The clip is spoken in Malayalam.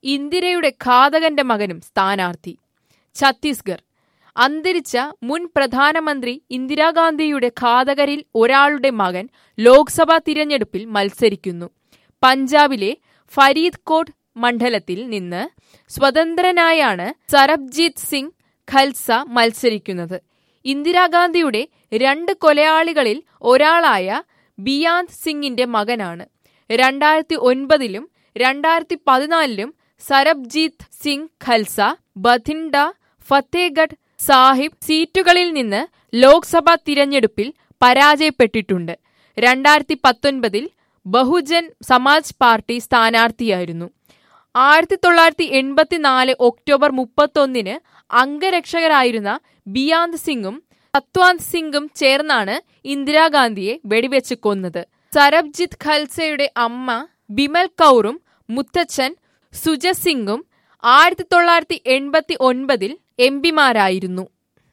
ഇന്ദിരയുടെ ഘാതകന്റെ മകനും സ്ഥാനാർത്ഥി ഛത്തീസ്ഗഡ് അന്തരിച്ച മുൻ പ്രധാനമന്ത്രി ഇന്ദിരാഗാന്ധിയുടെ ഘാതകരിൽ ഒരാളുടെ മകൻ ലോക്സഭാ തിരഞ്ഞെടുപ്പിൽ മത്സരിക്കുന്നു പഞ്ചാബിലെ ഫരീദ് കോട്ട് മണ്ഡലത്തിൽ നിന്ന് സ്വതന്ത്രനായാണ് സരബ്ജീത് സിംഗ് ഖൽസ മത്സരിക്കുന്നത് ഇന്ദിരാഗാന്ധിയുടെ രണ്ട് കൊലയാളികളിൽ ഒരാളായ ബിയാന്ത് സിംഗിന്റെ മകനാണ് രണ്ടായിരത്തി ഒൻപതിലും രണ്ടായിരത്തി പതിനാലിലും സരബ്ജീത് സിംഗ് ഖൽസ ബഥിൻഡ ഫത്തേഗഡ് സാഹിബ് സീറ്റുകളിൽ നിന്ന് ലോക്സഭാ തിരഞ്ഞെടുപ്പിൽ പരാജയപ്പെട്ടിട്ടുണ്ട് രണ്ടായിരത്തി പത്തൊൻപതിൽ ബഹുജൻ സമാജ് പാർട്ടി സ്ഥാനാർത്ഥിയായിരുന്നു ആയിരത്തി തൊള്ളായിരത്തി എൺപത്തിനാല് ഒക്ടോബർ മുപ്പത്തൊന്നിന് അംഗരക്ഷകരായിരുന്ന ബിയാന്ത് സിംഗും സത്വാന്ത് സിംഗും ചേർന്നാണ് ഇന്ദിരാഗാന്ധിയെ വെടിവെച്ച് കൊന്നത് സരബ്ജിത് ഖൽസയുടെ അമ്മ ബിമൽ കൗറും മുത്തച്ഛൻ സുജ സിംഗും ആയിരത്തി തൊള്ളായിരത്തി എൺപത്തി ഒൻപതിൽ എം പിമാരായിരുന്നു